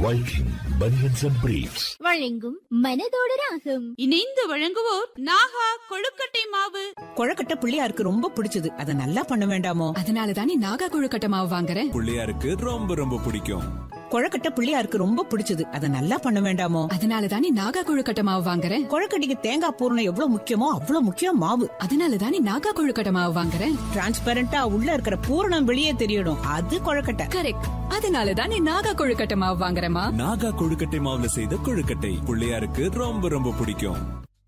Viking Bunions and Briefs. வழங்கும் மனதோடு ராகம் இணைந்து வழங்குவோர் நாகா கொழுக்கட்டை மாவு கொழக்கட்டை பிள்ளையாருக்கு ரொம்ப பிடிச்சது அதை நல்லா பண்ண வேண்டாமோ அதனால தானே நாகா கொழுக்கட்டை மாவு வாங்குறேன் பிள்ளையாருக்கு ரொம்ப ரொம்ப பிடிக்கும் கொழக்கட்டை பிள்ளையாருக்கு ரொம்ப பிடிச்சது அதை நல்லா பண்ண வேண்டாமோ அதனால தானே நாகா கொழுக்கட்டை மாவு வாங்குறேன் கொழக்கட்டைக்கு தேங்காய் பூரணம் எவ்வளவு முக்கியமோ அவ்வளவு முக்கியம் மாவு அதனால தானே நாகா கொழுக்கட்டை மாவு வாங்குறேன் டிரான்ஸ்பரண்டா உள்ள இருக்கிற பூரணம் வெளியே தெரியணும் அது கொழக்கட்டை கரெக்ட் அதனால தானே நாகா கொழுக்கட்டை மாவு வாங்குறேமா நாகா கொழுக்கட்டை மாவுல செய்த கொழுக்கட்டை பிள்ளையாருக்கு ரொம்ப ரொம்ப பிடிக்கும்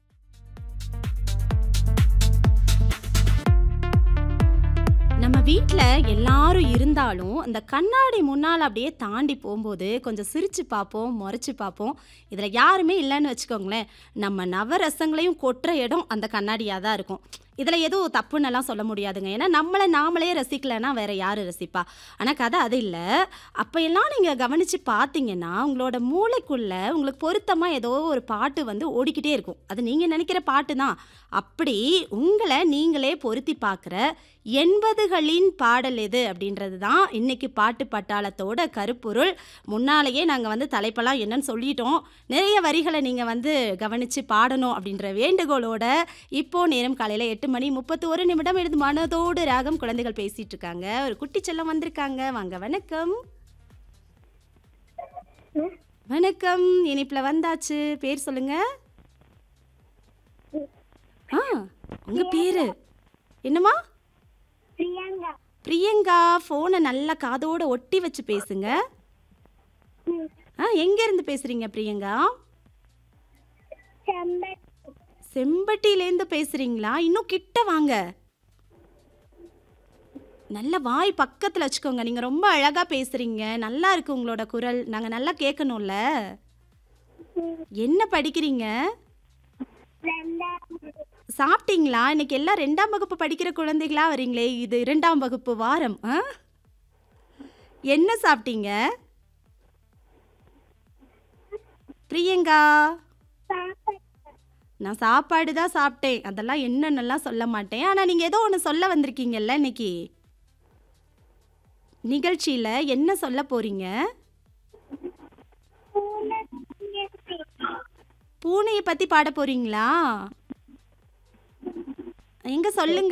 நம்ம வீட்ல எல்லாரும் இருந்தாலும் அந்த கண்ணாடி முன்னால் அப்படியே தாண்டி போகும்போது கொஞ்சம் சிரிச்சு பார்ப்போம் முறைச்சு பார்ப்போம் இதில் யாருமே இல்லைன்னு வச்சுக்கோங்களேன் நம்ம நவரசங்களையும் கொட்டுற இடம் அந்த கண்ணாடியாக தான் இருக்கும் இதில் எதுவும் தப்புன்னெல்லாம் சொல்ல முடியாதுங்க ஏன்னா நம்மளை நாமளே ரசிக்கலைன்னா வேற யார் ரசிப்பா ஆனால் கதை அது இல்லை அப்போ எல்லாம் நீங்கள் கவனித்து பார்த்தீங்கன்னா உங்களோட மூளைக்குள்ளே உங்களுக்கு பொருத்தமாக ஏதோ ஒரு பாட்டு வந்து ஓடிக்கிட்டே இருக்கும் அது நீங்கள் நினைக்கிற பாட்டு தான் அப்படி உங்களை நீங்களே பொருத்தி பார்க்குற எண்பதுகளின் பாடல் எது அப்படின்றது தான் இன்னைக்கு பாட்டு பட்டாளத்தோட கருப்பொருள் முன்னாலேயே நாங்கள் வந்து தலைப்பெல்லாம் என்னன்னு சொல்லிட்டோம் நிறைய வரிகளை நீங்கள் வந்து கவனித்து பாடணும் அப்படின்ற வேண்டுகோளோட இப்போ நேரம் காலையில் எட்டு மணி முப்பத்தி ஒரு நிமிடம் எழுது மனதோடு ராகம் குழந்தைகள் பேசிட்டு இருக்காங்க ஒரு குட்டி செல்லம் வந்திருக்காங்க வாங்க வணக்கம் வணக்கம் இனிப்புல வந்தாச்சு பேர் சொல்லுங்க ஆ உங்க பேரு என்னம்மா பிரியங்கா ஃபோனை நல்லா காதோட ஒட்டி வச்சு பேசுங்க ஆ எங்க இருந்து பேசுறீங்க பிரியங்கா செம்பட்டியிலேருந்து பேசுறீங்களா இன்னும் கிட்ட வாங்க நல்ல வாய் பக்கத்தில் வச்சுக்கோங்க நீங்கள் ரொம்ப அழகாக பேசுகிறீங்க நல்லா இருக்கு உங்களோட குரல் நாங்கள் நல்லா கேட்கணும்ல என்ன படிக்கிறீங்க சாப்பிட்டீங்களா இன்னைக்கு எல்லாம் ரெண்டாம் வகுப்பு படிக்கிற குழந்தைகளா வரீங்களே இது இரண்டாம் வகுப்பு வாரம் ஆ என்ன சாப்பிட்டீங்க பிரியங்கா நான் சாப்பாடு தான் சாப்பிட்டேன் அதெல்லாம் என்னன்னெல்லாம் சொல்ல மாட்டேன் ஆனால் நீங்கள் ஏதோ ஒன்று சொல்ல வந்திருக்கீங்கல்ல இன்னைக்கு நிகழ்ச்சியில் என்ன சொல்ல போறீங்க பூனையை பற்றி பாட போறீங்களா எங்க சொல்லுங்க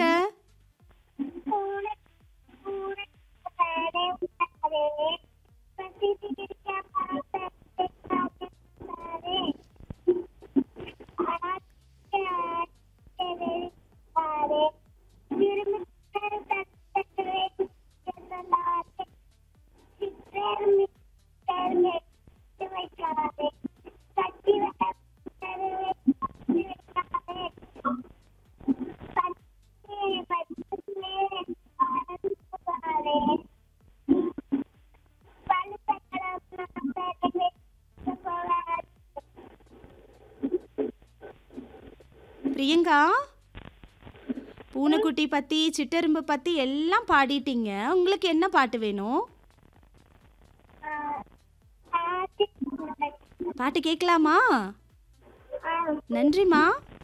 பிரியங்கா பூனைக்குட்டி பற்றி சிட்டெரும்பு பற்றி எல்லாம் பாடிட்டீங்க உங்களுக்கு என்ன பாட்டு வேணும் பாட்டு கேட்கலாமா நன்றிம்மா